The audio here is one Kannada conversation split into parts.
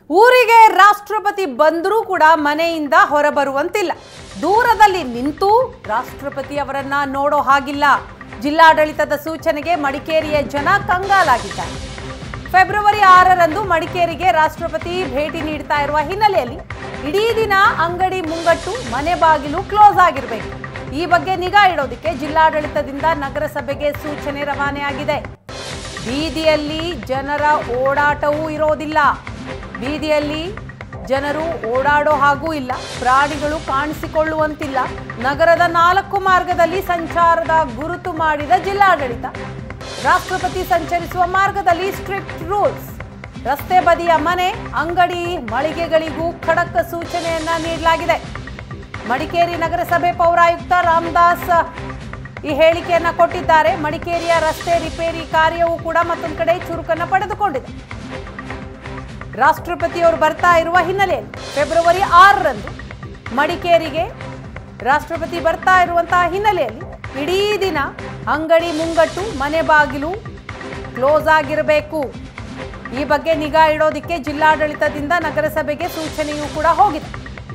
ಊರಿಗೆ ರಾಷ್ಟ್ರಪತಿ ಬಂದರೂ ಕೂಡ ಮನೆಯಿಂದ ಹೊರಬರುವಂತಿಲ್ಲ ದೂರದಲ್ಲಿ ನಿಂತು ರಾಷ್ಟ್ರಪತಿ ಅವರನ್ನ ನೋಡೋ ಹಾಗಿಲ್ಲ ಜಿಲ್ಲಾಡಳಿತದ ಸೂಚನೆಗೆ ಮಡಿಕೇರಿಯ ಜನ ಕಂಗಾಲಾಗಿದ್ದಾರೆ ಫೆಬ್ರವರಿ ಆರರಂದು ಮಡಿಕೇರಿಗೆ ರಾಷ್ಟ್ರಪತಿ ಭೇಟಿ ನೀಡ್ತಾ ಇರುವ ಹಿನ್ನೆಲೆಯಲ್ಲಿ ಇಡೀ ದಿನ ಅಂಗಡಿ ಮುಂಗಟ್ಟು ಮನೆ ಬಾಗಿಲು ಕ್ಲೋಸ್ ಆಗಿರಬೇಕು ಈ ಬಗ್ಗೆ ನಿಗಾ ಇಡೋದಕ್ಕೆ ಜಿಲ್ಲಾಡಳಿತದಿಂದ ನಗರಸಭೆಗೆ ಸೂಚನೆ ರವಾನೆಯಾಗಿದೆ ಬೀದಿಯಲ್ಲಿ ಜನರ ಓಡಾಟವೂ ಇರೋದಿಲ್ಲ ಬೀದಿಯಲ್ಲಿ ಜನರು ಓಡಾಡೋ ಹಾಗೂ ಇಲ್ಲ ಪ್ರಾಣಿಗಳು ಕಾಣಿಸಿಕೊಳ್ಳುವಂತಿಲ್ಲ ನಗರದ ನಾಲ್ಕು ಮಾರ್ಗದಲ್ಲಿ ಸಂಚಾರದ ಗುರುತು ಮಾಡಿದ ಜಿಲ್ಲಾಡಳಿತ ರಾಷ್ಟ್ರಪತಿ ಸಂಚರಿಸುವ ಮಾರ್ಗದಲ್ಲಿ ಸ್ಟ್ರಿಕ್ಟ್ ರೂಲ್ಸ್ ರಸ್ತೆ ಬದಿಯ ಮನೆ ಅಂಗಡಿ ಮಳಿಗೆಗಳಿಗೂ ಖಡಕ್ ಸೂಚನೆಯನ್ನ ನೀಡಲಾಗಿದೆ ಮಡಿಕೇರಿ ನಗರಸಭೆ ಪೌರಾಯುಕ್ತ ರಾಮದಾಸ್ ಈ ಹೇಳಿಕೆಯನ್ನ ಕೊಟ್ಟಿದ್ದಾರೆ ಮಡಿಕೇರಿಯ ರಸ್ತೆ ರಿಪೇರಿ ಕಾರ್ಯವೂ ಕೂಡ ಮತ್ತೊಂದು ಕಡೆ ಚುರುಕನ್ನ ಪಡೆದುಕೊಂಡಿದೆ ರಾಷ್ಟ್ರಪತಿಯವರು ಬರ್ತಾ ಇರುವ ಹಿನ್ನೆಲೆಯಲ್ಲಿ ಫೆಬ್ರವರಿ ಆರರಂದು ಮಡಿಕೇರಿಗೆ ರಾಷ್ಟ್ರಪತಿ ಬರ್ತಾ ಇರುವಂತಹ ಹಿನ್ನೆಲೆಯಲ್ಲಿ ಇಡೀ ದಿನ ಅಂಗಡಿ ಮುಂಗಟ್ಟು ಮನೆ ಬಾಗಿಲು ಕ್ಲೋಸ್ ಆಗಿರಬೇಕು ಈ ಬಗ್ಗೆ ನಿಗಾ ಇಡೋದಕ್ಕೆ ಜಿಲ್ಲಾಡಳಿತದಿಂದ ನಗರಸಭೆಗೆ ಸೂಚನೆಯೂ ಕೂಡ ಹೋಗಿದೆ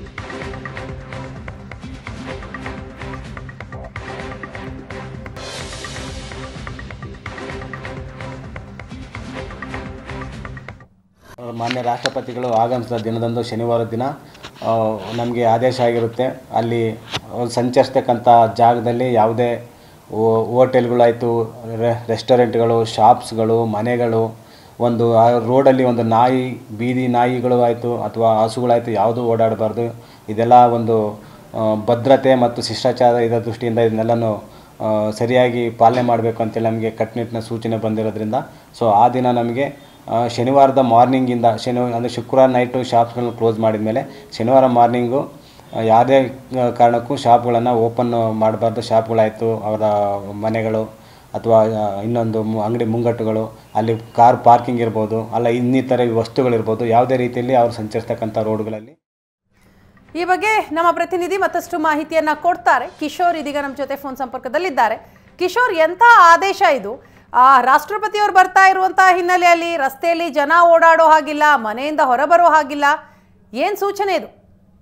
ಮಾನ್ಯ ರಾಷ್ಟ್ರಪತಿಗಳು ಆಗಮಿಸಿದ ದಿನದಂದು ಶನಿವಾರ ದಿನ ನಮಗೆ ಆದೇಶ ಆಗಿರುತ್ತೆ ಅಲ್ಲಿ ಅವ್ರು ಸಂಚರಿಸ್ತಕ್ಕಂಥ ಜಾಗದಲ್ಲಿ ಯಾವುದೇ ಓ- ಹೋಟೆಲ್ಗಳಾಯಿತು ರೆ ರೆಸ್ಟೋರೆಂಟ್ಗಳು ಶಾಪ್ಸ್ಗಳು ಮನೆಗಳು ಒಂದು ಆ ರೋಡಲ್ಲಿ ಒಂದು ನಾಯಿ ಬೀದಿ ನಾಯಿಗಳು ಆಯಿತು ಅಥವಾ ಹಸುಗಳಾಯಿತು ಯಾವುದೂ ಓಡಾಡಬಾರ್ದು ಇದೆಲ್ಲ ಒಂದು ಆ, ಭದ್ರತೆ ಮತ್ತು ಶಿಷ್ಟಾಚಾರ ಇದರ ದೃಷ್ಟಿಯಿಂದ ಇದನ್ನೆಲ್ಲನೂ ಆ, ಸರಿಯಾಗಿ ಪಾಲನೆ ಮಾಡಬೇಕು ಅಂತೇಳಿ ನಮಗೆ ಕಟ್ಟುನಿಟ್ಟಿನ ಸೂಚನೆ ಬಂದಿರೋದ್ರಿಂದ ಸೊ ಆ ದಿನ ನಮಗೆ ಆ, ಶನಿವಾರದ ಮಾರ್ನಿಂಗಿಂದ ಶನಿವಾರ ಅಂದರೆ ಶುಕ್ರವಾರ ನೈಟು ಶಾಪ್ಸ್ಗಳನ್ನ ಕ್ಲೋಸ್ ಮಾಡಿದ ಮೇಲೆ ಶನಿವಾರ ಮಾರ್ನಿಂಗು ಆ, ಯಾವುದೇ ಆ, ಕಾರಣಕ್ಕೂ ಶಾಪ್ಗಳನ್ನು ಓಪನ್ ಮಾಡಬಾರ್ದು ಶಾಪ್ಗಳಾಯಿತು ಅವರ ಮನೆಗಳು ಅಥವಾ ಆ, ಇನ್ನೊಂದು ಮು- ಅಂಗಡಿ ಮುಂಗಟ್ಟುಗಳು ಅಲ್ಲಿ ಕಾರ್ ಪಾರ್ಕಿಂಗ್ ಇರ್ಬೋದು ಅಲ್ಲ ಇನ್ನಿತರ ವಸ್ತುಗಳಿರ್ಬೋದು ಯಾವುದೇ ರೀತಿಯಲ್ಲಿ ಅವರು ಸಂಚರಿಸ್ತಕ್ಕಂಥ ರೋಡ್ಗಳಲ್ಲಿ ಈ ಬಗ್ಗೆ ನಮ್ಮ ಪ್ರತಿನಿಧಿ ಮತ್ತಷ್ಟು ಮಾಹಿತಿಯನ್ನ ಕೊಡ್ತಾರೆ ಕಿಶೋರ್ ಇದೀಗ ನಮ್ಮ ಜೊತೆ ಫೋನ್ ಸಂಪರ್ಕದಲ್ಲಿದ್ದಾರೆ ಕಿಶೋರ್ ಎಂಥ ಆದೇಶ ಇದು ಆ ರಾಷ್ಟ್ರಪತಿಯವರು ಬರ್ತಾ ಇರುವಂತಹ ಹಿನ್ನೆಲೆಯಲ್ಲಿ ರಸ್ತೆಯಲ್ಲಿ ಜನ ಓಡಾಡೋ ಹಾಗಿಲ್ಲ ಮನೆಯಿಂದ ಹೊರಬರೋ ಹಾಗಿಲ್ಲ ಏನ್ ಸೂಚನೆ ಇದು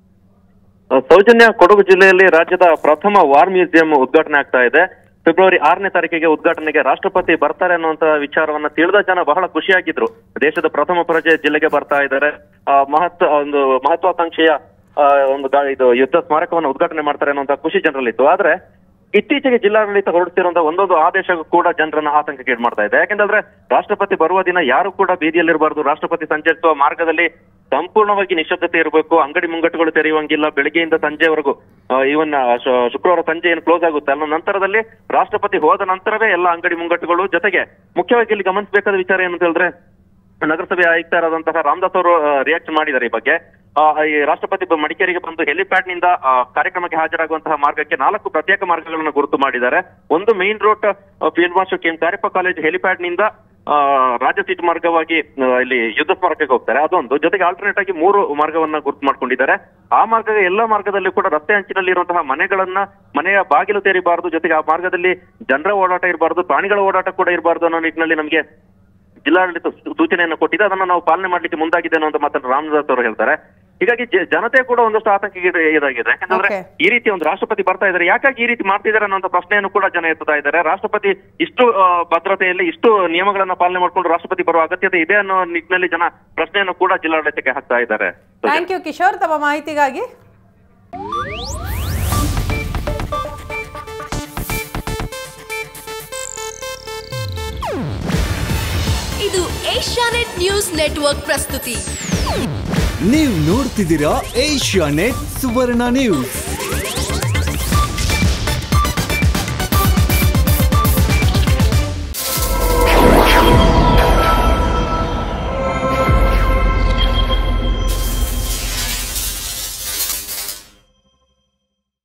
ಸೌಜನ್ಯ ಕೊಡಗು ಜಿಲ್ಲೆಯಲ್ಲಿ ರಾಜ್ಯದ ಪ್ರಥಮ ವಾರ್ ಮ್ಯೂಸಿಯಂ ಉದ್ಘಾಟನೆ ಆಗ್ತಾ ಇದೆ ಫೆಬ್ರವರಿ ಆರನೇ ತಾರೀಕಿಗೆ ಉದ್ಘಾಟನೆಗೆ ರಾಷ್ಟ್ರಪತಿ ಬರ್ತಾರೆ ಅನ್ನುವಂತ ವಿಚಾರವನ್ನ ತಿಳಿದ ಜನ ಬಹಳ ಖುಷಿಯಾಗಿದ್ರು ದೇಶದ ಪ್ರಥಮ ಪ್ರಜೆ ಜಿಲ್ಲೆಗೆ ಬರ್ತಾ ಇದ್ದಾರೆ ಆ, ಮಹತ್ವ ಒಂದು ಮಹತ್ವಾಕಾಂಕ್ಷೆಯ ಆ, ಒಂದು ಗಾ- ಇದು ಯುದ್ಧ ಸ್ಮಾರಕವನ್ನು ಉದ್ಘಾಟನೆ ಮಾಡ್ತಾರೆ ಅನ್ನುವಂತ ಖುಷಿ ಜನರಲ್ಲಿತ್ತು ಆದ್ರೆ ಇತ್ತೀಚೆಗೆ ಜಿಲ್ಲಾಡಳಿತ ಹೊರಡಿಸಿರುವಂತಹ ಒಂದೊಂದು ಆದೇಶ ಕೂಡ ಜನರನ್ನ ಆತಂಕಕ್ಕೀಡು ಮಾಡ್ತಾ ಇದೆ ಯಾಕೆಂದ್ರೆ ರಾಷ್ಟ್ರಪತಿ ಬರುವ ದಿನ ಯಾರು ಕೂಡ ಬೀದಿಯಲ್ಲಿರಬಾರ್ದು ರಾಷ್ಟ್ರಪತಿ ಸಂಚರಿಸುವ ಮಾರ್ಗದಲ್ಲಿ ಸಂಪೂರ್ಣವಾಗಿ ನಿಶ್ಶಬ್ದತೆ ಇರಬೇಕು ಅಂಗಡಿ ಮುಂಗಟ್ಟುಗಳು ತೆರೆಯುವಂಗಿಲ್ಲ ಬೆಳಿಗ್ಗೆಯಿಂದ ಸಂಜೆವರೆಗೂ ಇವನ್ ಶುಕ್ರವಾರ ಸಂಜೆ ಏನು ಕ್ಲೋಸ್ ಆಗುತ್ತೆ ಅಲ್ಲ ನಂತರದಲ್ಲಿ ರಾಷ್ಟ್ರಪತಿ ಹೋದ ನಂತರವೇ ಎಲ್ಲ ಅಂಗಡಿ ಮುಂಗಟ್ಟುಗಳು ಜೊತೆಗೆ ಮುಖ್ಯವಾಗಿ ಇಲ್ಲಿ ಗಮನಿಸಬೇಕಾದ ವಿಚಾರ ಏನು ಅಂತ ಹೇಳಿದ್ರೆ ನಗರಸಭೆ ಆಯುಕ್ತರಾದಂತಹ ರಾಮದಾಸ್ ಅವರು ರಿಯಾಕ್ಟ್ ಮಾಡಿದ್ದಾರೆ ಈ ಬಗ್ಗೆ ಆ, ಈ ರಾಷ್ಟ್ರಪತಿ ಬ- ಮಡಿಕೇರಿಗೆ ಬಂದು ಹೆಲಿಪ್ಯಾಡ್ ನಿಂದ ಆ, ಕಾರ್ಯಕ್ರಮಕ್ಕೆ ಹಾಜರಾಗುವಂತಹ ಮಾರ್ಗಕ್ಕೆ ನಾಲ್ಕು ಪ್ರತ್ಯೇಕ ಮಾರ್ಗಗಳನ್ನು ಗುರುತು ಮಾಡಿದ್ದಾರೆ ಒಂದು main road field marshal K M Cariappa college helipad ನಿಂದ ಆ, ರಾಜ್ಯ ಸೀಟ್ ಮಾರ್ಗವಾಗಿ ಆ, ಇಲ್ಲಿ ಯುದ್ಧ ಸ್ಮಾರಕಕ್ಕೆ ಹೋಗ್ತಾರೆ ಅದೊಂದು ಜೊತೆಗೆ ಆಲ್ಟರ್ನೇಟ್ ಆಗಿ ಮೂರು ಮಾರ್ಗವನ್ನ ಗುರುತು ಮಾಡ್ಕೊಂಡಿದ್ದಾರೆ ಆ ಮಾರ್ಗ ಎಲ್ಲ ಮಾರ್ಗದಲ್ಲಿ ಕೂಡ ರಸ್ತೆ ಅಂಚಿನಲ್ಲಿ ಇರುವಂತಹ ಮನೆಗಳನ್ನ ಮನೆಯ ಬಾಗಿಲು ತೆರಿಬಾರದು ಜೊತೆಗೆ ಆ ಮಾರ್ಗದಲ್ಲಿ ಜನರ ಓಡಾಟ ಇರಬಾರ್ದು ಪ್ರಾಣಿಗಳ ಓಡಾಟ ಕೂಡ ಇರಬಾರ್ದು ಅನ್ನೋ ನಿಟ್ಟಿನಲ್ಲಿ ನಮಗೆ ಜಿಲ್ಲಾಡಳಿತ ಸೂ- ಸೂಚನೆಯನ್ನು ಕೊಟ್ಟಿದೆ ಅದನ್ನ ನಾವು ಪಾಲನೆ ಮಾಡ್ಲಿಕ್ಕೆ ಮುಂದಾಗಿದೆ ಅನ್ನೋ ಮಾತನ್ನು ರಾಮದಾಸ್ ಅವರು ಹೇಳ್ತಾರೆ ಹೀಗಾಗಿ ಜ- ಜನತೆ ಕೂಡ ಒಂದಷ್ಟು ಆತಂಕಕ್ಕೆ ಇದಾಗಿದೆ ಯಾಕಂದ್ರೆ Okay. ಈ ರೀತಿ ಒಂದು ರಾಷ್ಟ್ರಪತಿ ಬರ್ತಾ ಇದ್ದಾರೆ ಯಾಕಾಗಿ ಈ ರೀತಿ ಮಾಡ್ತಿದ್ದಾರೆ ಅನ್ನೋ ಪ್ರಶ್ನೆಯನ್ನು ಕೂಡ ಜನ ಎತ್ತುತ್ತಾ ಇದ್ದಾರೆ ರಾಷ್ಟ್ರಪತಿ ಇಷ್ಟು ಆ, ಭದ್ರತೆಯಲ್ಲಿ ಇಷ್ಟು ನಿಯಮಗಳನ್ನ ಪಾಲನೆ ಮಾಡ್ಕೊಂಡು ರಾಷ್ಟ್ರಪತಿ ಬರುವ ಅಗತ್ಯತೆ ಇದೆ ಅನ್ನೋ ನಿಟ್ಟಿನಲ್ಲಿ ಜನ ಪ್ರಶ್ನೆಯನ್ನು ಕೂಡ ಜಿಲ್ಲಾಡಳಿತಕ್ಕೆ ಹಾಕ್ತಾ ಇದ್ದಾರೆ ಥ್ಯಾಂಕ್ ಯು ಕಿಶೋರ್ ತಮ್ಮ ಮಾಹಿತಿಗಾಗಿ ಇದು ಏಷ್ಯಾನೆಟ್ ನ್ಯೂಸ್ ನೆಟ್ವರ್ಕ್ ಪ್ರಸ್ತುತಿ ನೀವು ನೋಡ್ತಿದ್ದೀರಾ ಏಷ್ಯಾ ನೆಟ್ ಸುವರ್ಣ ನ್ಯೂಸ್